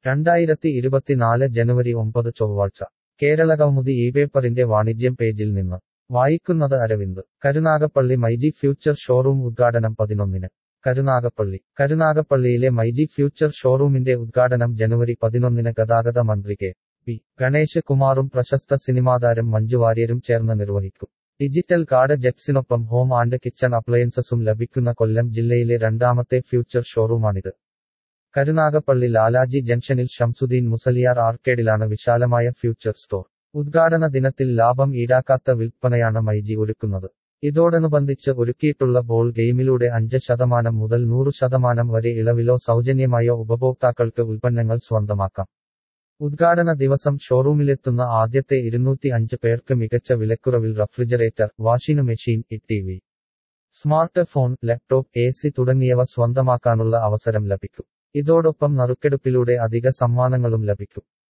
രണ്ടായിരത്തി ഇരുപത്തിനാല് ജനുവരി ഒമ്പത് ചൊവ്വാഴ്ച കേരളകൗമുദി ഈ പേപ്പറിന്റെ വാണിജ്യം പേജിൽ നിന്ന് വായിക്കുന്നത് Aravind Karunagappally myG future showroom ഉദ്ഘാടനം പതിനൊന്നിന് കരുനാഗപ്പള്ളി കരുനാഗപ്പള്ളിയിലെ മൈജി ഫ്യൂച്ചർ ഷോറൂമിന്റെ ഉദ്ഘാടനം ജനുവരി പതിനൊന്നിന് ഗതാഗത മന്ത്രി കെ പി ഗണേശ് കുമാറും പ്രശസ്ത സിനിമാതാരം മഞ്ജു വാര്യരും ചേർന്ന് നിർവഹിക്കും ഡിജിറ്റൽ കാർഡ് ജെക്സിനൊപ്പം ഹോം ആൻഡ് കിച്ചൺ അപ്ലയൻസസും ലഭിക്കുന്ന കൊല്ലം ജില്ലയിലെ രണ്ടാമത്തെ ഫ്യൂച്ചർ ഷോറൂമാണിത് കരുനാഗപ്പള്ളി ലാലാജി ജംഗ്ഷനിൽ ഷംസുദ്ദീൻ മുസലിയാർ ആർക്കേഡിലാണ് വിശാലമായ ഫ്യൂച്ചർ സ്റ്റോർ ഉദ്ഘാടന ദിനത്തിൽ ലാഭം ഈടാക്കാത്ത വിൽപ്പനയാണ് മൈജി ഒരുക്കുന്നത് ഇതോടനുബന്ധിച്ച് ഒരുക്കിയിട്ടുള്ള ബോൾ ഗെയിമിലൂടെ അഞ്ച് ശതമാനം മുതൽ നൂറ് ശതമാനം വരെ ഇളവിലോ സൗജന്യമായോ ഉപഭോക്താക്കൾക്ക് ഉൽപ്പന്നങ്ങൾ സ്വന്തമാക്കാം ഉദ്ഘാടന ദിവസം ഷോറൂമിലെത്തുന്ന ആദ്യത്തെ ഇരുന്നൂറ്റി അഞ്ച് പേർക്ക് മികച്ച വിലക്കുറവിൽ റഫ്രിജറേറ്റർ വാഷിംഗ് മെഷീൻ ഇ T V smart phone laptop A C തുടങ്ങിയവ സ്വന്തമാക്കാനുള്ള അവസരം ലഭിക്കും ഇതോടൊപ്പം നറുക്കെടുപ്പിലൂടെ അധിക സമ്മാനങ്ങളും ലഭിക്കും